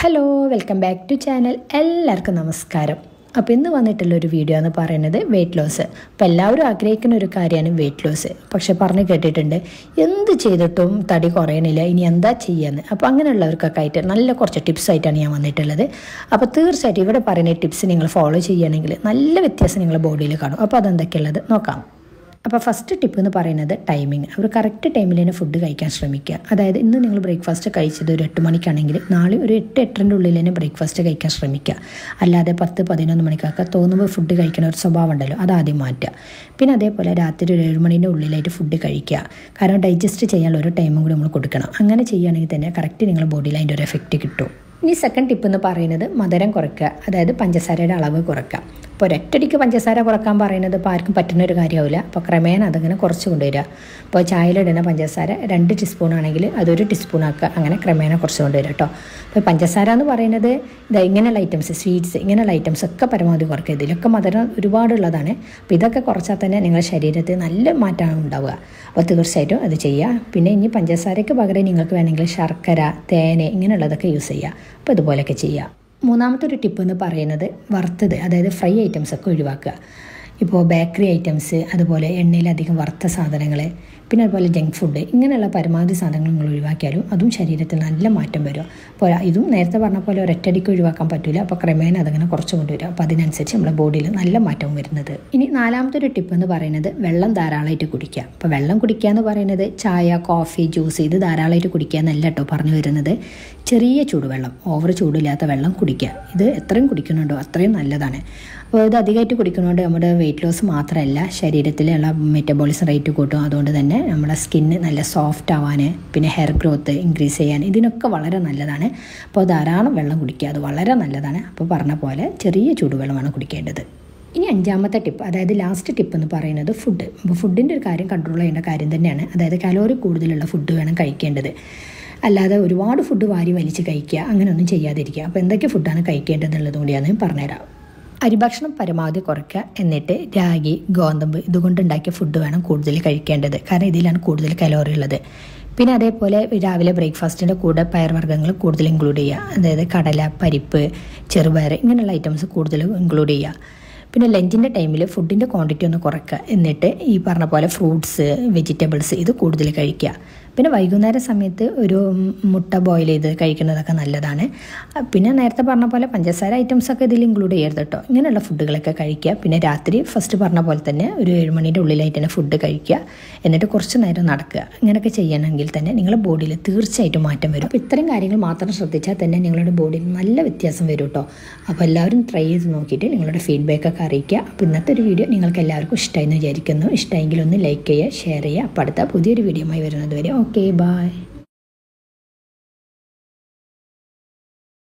hello welcome back to channel എല്ലാവർക്കും നമസ്കാരം അപ്പോൾ ഇന്ന് വന്നിട്ടുള്ള ഒരു വീഡിയോ എന്ന് പറയുന്നത് വെയിറ്റ് ലോസ് അപ്പോൾ എല്ലാവരും ആഗ്രഹിക്കുന്ന ഒരു കാര്യമാണ് വെയിറ്റ് ലോസ് പക്ഷെ പറഞ്ഞു കേട്ടിട്ടുണ്ട് എന്ത് ചെയ്തിട്ടും തടി കുറയണില്ല ഇനി എന്താ ചെയ്യാന്ന് അപ്പോൾ അങ്ങനെയുള്ളവർക്കൊക്കെ ആയിട്ട് നല്ല കുറച്ച് ടിപ്സ് ആയിട്ടാണ് ഞാൻ വന്നിട്ടുള്ളത് അപ്പോൾ തീർച്ചയായിട്ടും ഇവിടെ പറയുന്ന ടിപ്സ് നിങ്ങൾ ഫോളോ ചെയ്യുകയാണെങ്കിൽ നല്ല വ്യത്യാസം നിങ്ങളുടെ ബോഡിയിൽ കാണും അപ്പോൾ അതെന്തൊക്കെയുള്ളത് നോക്കാം അപ്പോൾ ഫസ്റ്റ് ടിപ്പ് എന്ന് പറയുന്നത് ടൈമിങ് ഒരു കറക്റ്റ് ടൈമിൽ തന്നെ ഫുഡ് കഴിക്കാൻ ശ്രമിക്കുക അതായത് ഇന്ന് നിങ്ങൾ ബ്രേക്ക്ഫാസ്റ്റ് കഴിച്ചത് ഒരു എട്ട് മണിക്കാണെങ്കിൽ നാളെ ഒരു എട്ട് എട്ടരൻ്റെ ഉള്ളിൽ തന്നെ ബ്രേക്ക്ഫാസ്റ്റ് കഴിക്കാൻ ശ്രമിക്കുക അല്ലാതെ പത്ത് പതിനൊന്ന് മണിക്കൊക്കെ തോന്നുമ്പോൾ ഫുഡ് കഴിക്കുന്ന ഒരു സ്വഭാവം ഉണ്ടല്ലോ അത് ആദ്യം മാറ്റുക പിന്നെ അതേപോലെ രാത്രി ഒരു ഏഴ് മണീൻ്റെ ഉള്ളിലായിട്ട് ഫുഡ് കഴിക്കുക കാരണം ഡൈജസ്റ്റ് ചെയ്യാനുള്ള ഒരു ടൈമും കൂടി നമ്മൾ കൊടുക്കണം അങ്ങനെ ചെയ്യുകയാണെങ്കിൽ തന്നെ കറക്റ്റ് നിങ്ങളുടെ ബോഡിയിൽ അതിൻ്റെ ഒരു എഫക്റ്റ് കിട്ടും ഇനി സെക്കൻഡ് ടിപ്പ് എന്ന് പറയുന്നത് മധുരം കുറയ്ക്കുക അതായത് പഞ്ചസാരയുടെ അളവ് കുറയ്ക്കുക അപ്പോൾ ഒരൊറ്റടിക്ക് പഞ്ചസാര കുറക്കാൻ പറയുന്നത് ഇപ്പോൾ ആർക്കും പറ്റുന്ന ഒരു കാര്യമാവില്ല അപ്പോൾ ക്രമേണ അതങ്ങനെ കുറച്ച് കൊണ്ടുവരിക അപ്പോൾ ചായയിലിടുന്ന പഞ്ചസാര രണ്ട് ടീസ്പൂൺ ആണെങ്കിൽ അതൊരു ടീസ്പൂൺ ആക്കുക അങ്ങനെ ക്രമേണ കുറച്ച് കൊണ്ടുവരിക കേട്ടോ അപ്പോൾ പഞ്ചസാര എന്ന് പറയുന്നത് ഇത് ഇങ്ങനെയുള്ള ഐറ്റംസ് സ്വീറ്റ്സ് ഇങ്ങനെയുള്ള ഐറ്റംസ് ഒക്കെ പരമാവധി കുറയ്ക്കുക ഇതിലൊക്കെ മധുരം ഒരുപാടുള്ളതാണ് അപ്പോൾ ഇതൊക്കെ കുറച്ചാൽ തന്നെ നിങ്ങളുടെ ശരീരത്തിൽ നല്ല മാറ്റമാണ് ഉണ്ടാവുക അപ്പോൾ തീർച്ചയായിട്ടും അത് ചെയ്യുക പിന്നെ ഇനി പഞ്ചസാരയ്ക്ക് പകരം നിങ്ങൾക്ക് വേണമെങ്കിൽ ശർക്കര തേന് ഇങ്ങനെയുള്ളതൊക്കെ യൂസ് ചെയ്യുക അപ്പോൾ ഇതുപോലെയൊക്കെ ചെയ്യുക മൂന്നാമത്തെ ഒരു ടിപ്പ് എന്ന് പറയുന്നത് വറുത്തത് അതായത് ഫ്രൈ ഐറ്റംസ് ഒക്കെ ഒഴിവാക്കുക ഇപ്പോൾ ബേക്കറി ഐറ്റംസ് അതുപോലെ എണ്ണയിലധികം വറുത്ത സാധനങ്ങൾ പിന്നെ അതുപോലെ ജങ്ക് ഫുഡ് ഇങ്ങനെയുള്ള പരമാവധി സാധനങ്ങൾ നിങ്ങൾ ഒഴിവാക്കിയാലും അതും ശരീരത്തിൽ നല്ല മാറ്റം വരും അപ്പോൾ ഇതും നേരത്തെ പറഞ്ഞ പോലെ ഒരൊറ്റടിക്ക് ഒഴിവാക്കാൻ പറ്റില്ല അപ്പോൾ ക്രമേണ അതങ്ങനെ കുറച്ച് കൊണ്ടുവരും അപ്പോൾ അതിനനുസരിച്ച് നമ്മുടെ ബോഡിയിൽ നല്ല മാറ്റം വരുന്നത് ഇനി നാലാമത്തെ ഒരു ടിപ്പ് എന്ന് പറയുന്നത് വെള്ളം ധാരാളമായിട്ട് കുടിക്കുക അപ്പോൾ വെള്ളം കുടിക്കുക എന്ന് പറയുന്നത് ചായ കോഫി ജ്യൂസ് ഇത് ധാരാളമായിട്ട് കുടിക്കുക എന്നല്ല കേട്ടോ പറഞ്ഞു വരുന്നത് ചെറിയ ചൂടുവെള്ളം ഓവർ ചൂടില്ലാത്ത വെള്ളം കുടിക്കുക ഇത് എത്രയും കുടിക്കുന്നുണ്ടോ അത്രയും നല്ലതാണ് അപ്പോൾ ഇത് അധികമായിട്ട് കുടിക്കുന്നതുകൊണ്ട് നമ്മുടെ വെയിറ്റ് ലോസ് മാത്രമല്ല ശരീരത്തിലുള്ള മെറ്റബോളിസം റേറ്റ് കൂട്ടും അതുകൊണ്ട് തന്നെ നമ്മുടെ സ്കിന്ന് നല്ല സോഫ്റ്റ് ആവാൻ പിന്നെ ഹെയർ ഗ്രോത്ത് ഇൻക്രീസ് ചെയ്യാൻ ഇതിനൊക്കെ വളരെ നല്ലതാണ് അപ്പോൾ ധാരാളം വെള്ളം കുടിക്കുക അത് വളരെ നല്ലതാണ് അപ്പോൾ പറഞ്ഞ പോലെ ചെറിയ ചൂടുവെള്ളമാണ് കുടിക്കേണ്ടത് ഇനി അഞ്ചാമത്തെ ടിപ്പ് അതായത് ലാസ്റ്റ് ടിപ്പ് എന്ന് പറയുന്നത് ഫുഡ് അപ്പോൾ ഫുഡിൻ്റെ ഒരു കാര്യം കൺട്രോൾ ചെയ്യേണ്ട കാര്യം തന്നെയാണ് അതായത് കലോറി കൂടുതലുള്ള ഫുഡ് വേണം കഴിക്കേണ്ടത് അല്ലാതെ ഒരുപാട് ഫുഡ് വാരി വലിച്ച് കഴിക്കുക അങ്ങനെയൊന്നും ചെയ്യാതിരിക്കുക അപ്പോൾ എന്തൊക്കെ ഫുഡാണ് കഴിക്കേണ്ടതെന്നുള്ളതും കൂടിയാണ് ഞാൻ പറഞ്ഞുതരാം അരിഭക്ഷണം പരമാവധി കുറയ്ക്കുക എന്നിട്ട് രാഗി ഗോതമ്പ് ഇതുകൊണ്ടുണ്ടാക്കിയ ഫുഡ് വേണം കൂടുതൽ കഴിക്കേണ്ടത് കാരണം ഇതിലാണ് കൂടുതൽ കലോറി ഉള്ളത് പിന്നെ അതേപോലെ രാവിലെ ബ്രേക്ക്ഫാസ്റ്റിൻ്റെ കൂടെ പയർവർഗ്ഗങ്ങൾ കൂടുതൽ ഇൻക്ലൂഡ് ചെയ്യുക അതായത് കടല പരിപ്പ് ചെറുപയർ ഇങ്ങനെയുള്ള ഐറ്റംസ് കൂടുതൽ ഇൻക്ലൂഡ് ചെയ്യുക പിന്നെ ലഞ്ചിൻ്റെ ടൈമിൽ ഫുഡിൻ്റെ ക്വാണ്ടിറ്റി ഒന്ന് കുറയ്ക്കുക എന്നിട്ട് ഈ പറഞ്ഞ പോലെ ഫ്രൂട്ട്സ് വെജിറ്റബിൾസ് ഇത് കൂടുതൽ കഴിക്കുക പിന്നെ വൈകുന്നേര സമയത്ത് ഒരു മുട്ട ബോയിൽ ചെയ്ത് കഴിക്കുന്നതൊക്കെ നല്ലതാണ് പിന്നെ നേരത്തെ പറഞ്ഞ പോലെ പഞ്ചസാര ഐറ്റംസ് ഒക്കെ ഇതിൽ ഇൻക്ലൂഡ് ചെയ്യരുത് കേട്ടോ ഇങ്ങനെയുള്ള ഫുഡുകളൊക്കെ കഴിക്കുക പിന്നെ രാത്രി ഫസ്റ്റ് പറഞ്ഞ പോലെ തന്നെ ഒരു ഏഴ് മണിൻ്റെ ഉള്ളിലായിട്ട് തന്നെ ഫുഡ് കഴിക്കുക എന്നിട്ട് കുറച്ച് നേരം നടക്കുക ഇങ്ങനെയൊക്കെ ചെയ്യണമെങ്കിൽ തന്നെ നിങ്ങളുടെ ബോഡിയിൽ തീർച്ചയായിട്ടും മാറ്റം വരും അപ്പോൾ ഇത്തരം കാര്യങ്ങൾ മാത്രം ശ്രദ്ധിച്ചാൽ തന്നെ നിങ്ങളുടെ ബോഡിയിൽ നല്ല വ്യത്യാസം വരും കേട്ടോ അപ്പോൾ എല്ലാവരും ട്രൈ ചെയ്ത് നോക്കിയിട്ട് നിങ്ങളുടെ ഫീഡ്ബാക്ക് ഒക്കെ അറിയിക്കുക അപ്പോൾ ഇന്നത്തെ ഒരു വീഡിയോ നിങ്ങൾക്ക് എല്ലാവർക്കും ഇഷ്ടമായി എന്ന് വിചാരിക്കുന്നു ഇഷ്ടമെങ്കിൽ ഒന്ന് ലൈക്ക് ചെയ്യുക ഷെയർ ചെയ്യുക അപ്പോൾ അടുത്ത പുതിയൊരു വീഡിയോയുമായി വരുന്നത് വരെ ഓക്കെ ബായ്